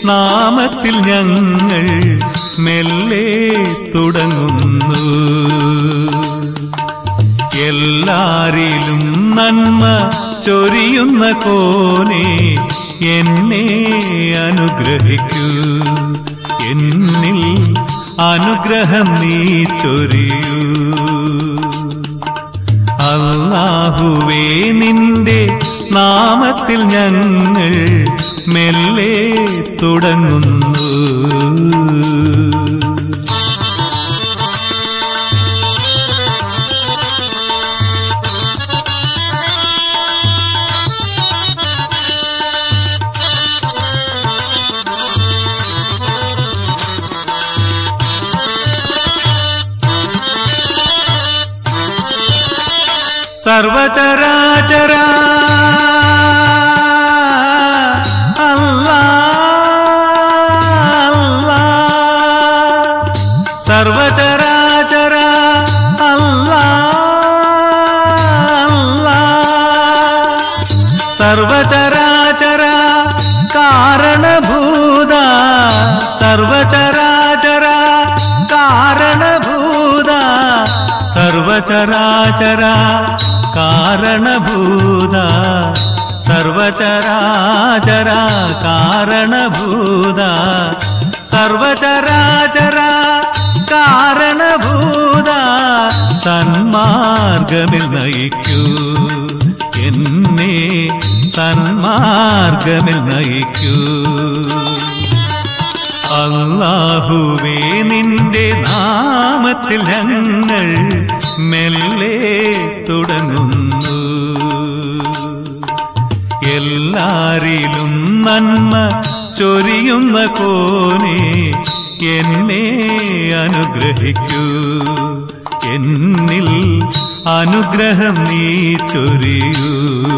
നാമത്തിൽ ഞങ്ങൾ മെല്ലെ തുടങ്ങുന്നു എല്ലാരിലും നന്മ ചൊരിയുന്ന കോനെ എന്നെ അനുഗ്രഹിക്കൂ എന്നിൽ അനുഗ്രഹം നീ ചൊരിയൂ അല്ലാഹുവേ നിന്റെ നാമത്തിൽ ഞങ്ങൾ മെല്ലെ തുടങ്ങുന്നു സർവചരാചര അല്ലാ അല്ലാ സർവചരാചര അല്ലാ അല്ലാ സർവചരാചര കാരണഭൂത സർവചരാചര കാരണഭൂത സർവചരാചര കാരണഭൂത സർവചരാചര കാരണഭൂത സർവചരാചര കാരണഭൂത സന്മാർഗമിൽ നയിക്കൂ എന്നെ സന്മാർഗമിൽ നയിക്കൂ അല്ലാഹുവേ നിന്റെ നാമത്തിൽ ഞങ്ങൾ മെല്ലെ തുടങ്ങുന്നു എല്ലാരിലും നന്മ ചൊരിയുന്ന കോനെ എന്നെ അനുഗ്രഹിക്കൂ എന്നിൽ അനുഗ്രഹം നീ ചൊരിയൂ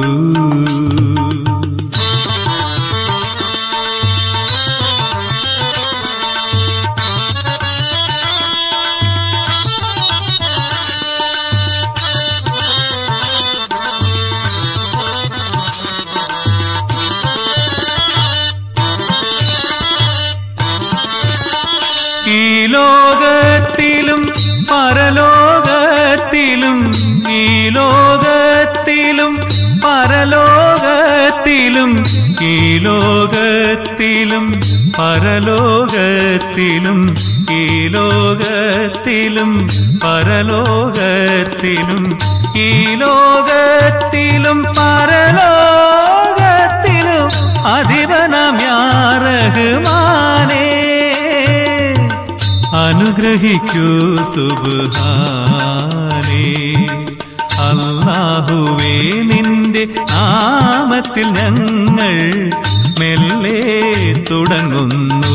ഈ ലോകത്തിലും പരലോകത്തിലും ഈ ലോകത്തിലും പരലോകത്തിലും ഈ ലോകത്തിലും പരലോകത്തിലും ഈ ലോകത്തിലും പരലോകത്തിലും ഈ ലോകത്തിലും പരലോകത്തിലും അധിപനം യാറഹ്മാനേ അനുഗ്രഹിക്കൂ സുബാനേ അല്ലാഹുവേ നിന്റെ നാമത്തിൽ ഞങ്ങൾ മെല്ലെ തുടങ്ങുന്നു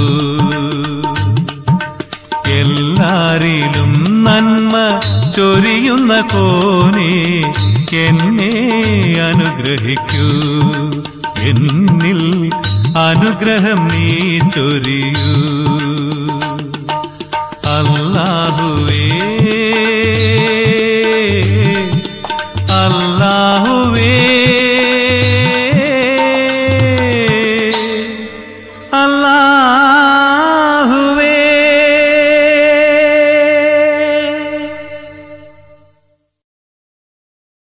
എല്ലാരിലും നന്മ ചൊരിയുന്ന കോനെ എന്നെ അനുഗ്രഹിക്കൂ എന്നിൽ അനുഗ്രഹം നീ ചൊരിയൂ അല്ലാഹുവേ അല്ലാഹു